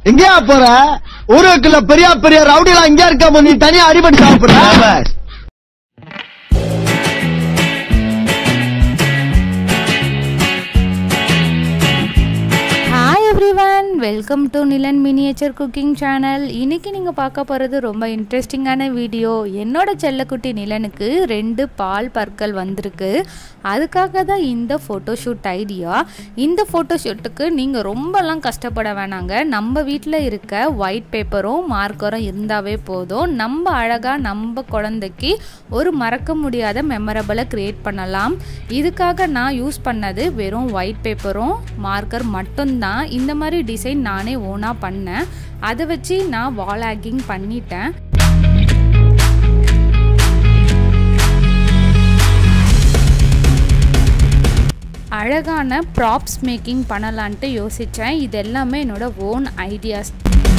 எங்கேயா போற ஊருக்குள்ள பெரிய பெரிய ரவுடிலாம் இங்க இருக்காம நீ தனியா அடிபட்டு சாப்பிடுற hi everyone welcome to Nilan miniature cooking channel இன்னைக்கு நீங்கள் பார்க்க போகிறது ரொம்ப இன்ட்ரெஸ்டிங்கான வீடியோ என்னோட செல்லக்குட்டி நிலனுக்கு ரெண்டு பால் பற்கள் வந்திருக்கு அதுக்காக தான் இந்த ஃபோட்டோஷூட் ஐடியா இந்த ஃபோட்டோஷூட்டுக்கு நீங்கள் ரொம்பலாம் கஷ்டப்பட வேணாங்க நம்ம வீட்டில் இருக்க ஒயிட் பேப்பரும் மார்க்கரும் இருந்தாவே போதும் நம்ம அழகாக நம்ம குழந்தைக்கு ஒரு மறக்க முடியாத மெமரபிளை க்ரியேட் பண்ணலாம் இதுக்காக நான் யூஸ் பண்ணது வெறும் ஒயிட் பேப்பரும் மார்க்கர் மட்டும்தான் இந்த மாதிரி டிசைன் நானே ஓனாக பண்ணேன் அதை வச்சு நான் வால் ஹேக்கிங் பண்ணிட்டேன் அழகான ப்ராப்ஸ் மேக்கிங் பண்ணலான்ட்டு யோசித்தேன் இது எல்லாமே என்னோட ஓன் ஐடியாஸ்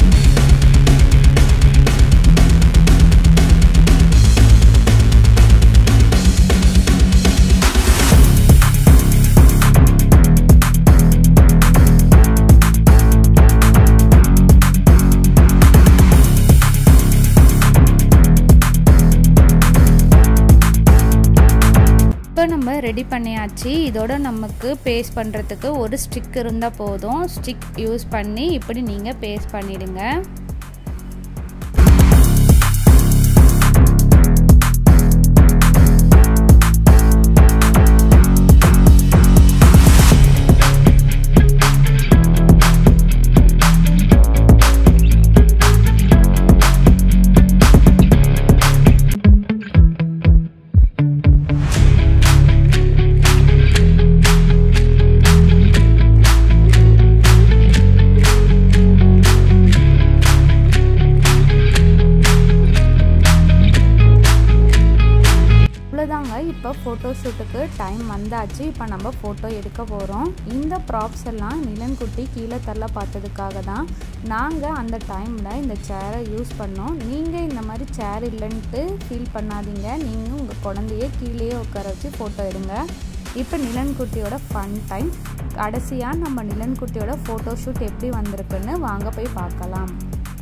இப்போ நம்ம ரெடி பண்ணியாச்சு இதோட நமக்கு பேஸ்ட் பண்ணுறதுக்கு ஒரு ஸ்டிக் இருந்தால் போதும் ஸ்டிக் யூஸ் பண்ணி இப்படி நீங்கள் பேஸ்ட் பண்ணிடுங்க அவ்வளோதாங்க இப்போ ஃபோட்டோ ஷூட்டுக்கு டைம் வந்தாச்சு இப்போ நம்ம ஃபோட்டோ எடுக்க போகிறோம் இந்த ப்ராப்ஸ் எல்லாம் நிலன்குட்டி கீழே தள்ள பார்த்ததுக்காக தான் நாங்கள் அந்த டைமில் இந்த சேரை யூஸ் பண்ணோம் நீங்கள் இந்த மாதிரி சேர் இல்லைன்ட்டு ஃபீல் பண்ணாதீங்க நீங்கள் உங்கள் குழந்தைய கீழேயே உட்கார வச்சு ஃபோட்டோ எடுங்க இப்போ நிலன்குட்டியோட ஃபன் டைம் கடைசியாக நம்ம நிலன்குட்டியோட ஃபோட்டோ ஷூட் எப்படி வந்திருக்குன்னு வாங்க போய் பார்க்கலாம்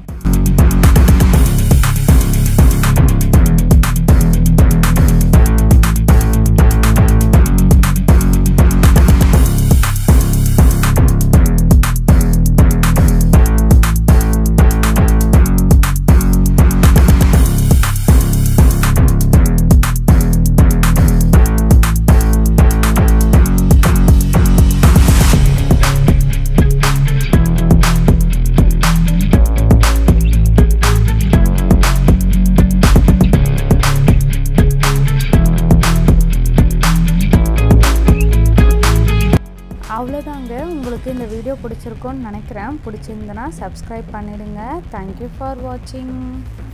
அவ்வளோதாங்க உங்களுக்கு இந்த வீடியோ பிடிச்சிருக்கோன்னு நினைக்கிறேன் பிடிச்சிருந்தனா சப்ஸ்கிரைப் பண்ணிடுங்க தேங்க்யூ ஃபார் வாட்சிங்